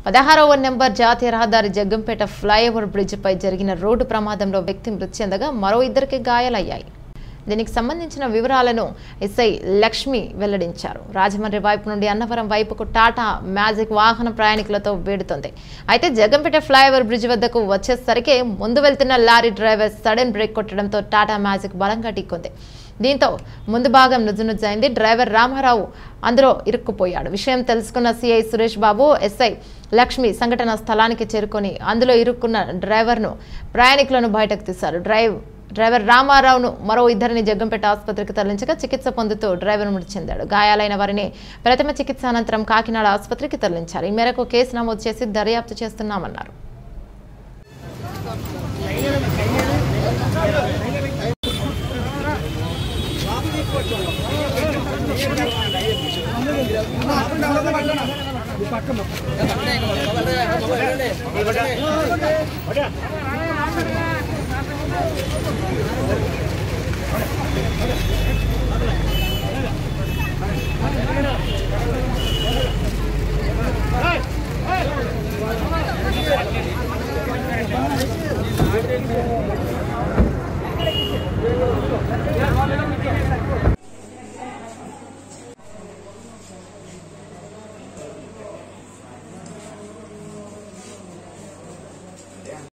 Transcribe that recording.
పదహారవ నెంబర్ జాతీయ రహదారి జగ్గంపేట ఫ్లైఓవర్ బ్రిడ్జిపై జరిగిన రోడ్డు ప్రమాదంలో వ్యక్తి మృతి చెందగా మరో ఇద్దరికి గాయాలయ్యాయి దీనికి సంబంధించిన వివరాలను ఎస్ఐ లక్ష్మి వెల్లడించారు రాజమండ్రి వైపు నుండి అన్నవరం వైపుకు టాటా మ్యాజిక్ వాహన ప్రయాణికులతో వేడుతోంది అయితే జగంపేట ఫ్లైఓవర్ బ్రిడ్జ్ వద్దకు వచ్చేసరికి ముందు వెళ్తున్న లారీ డ్రైవర్ సడన్ బ్రేక్ కొట్టడంతో టాటా మ్యాజిక్ బలంగా ఢీకొంది దీంతో ముందు భాగం నుజ్జునుజ్జైంది డ్రైవర్ రామారావు అందులో ఇరుక్కుపోయాడు విషయం తెలుసుకున్న సిఐ సురేష్ బాబు ఎస్ఐ లక్ష్మి సంఘటన స్థలానికి చేరుకొని అందులో ఇరుక్కున్న డ్రైవర్ను ప్రయాణికులను బయటకు తీశారు డ్రైవ్ డ్రైవర్ రామారావును మరో ఇద్దరిని జగ్గంపేట ఆసుపత్రికి తరలించగా చికిత్స పొందుతూ డ్రైవర్ మృతి చెందాడు గాయాలైన వారిని ప్రథమ చికిత్స అనంతరం కాకినాడ ఆసుపత్రికి తరలించారు ఈ మేరకు కేసు నమోదు చేసి దర్యాప్తు చేస్తున్నామన్నారు పక్కన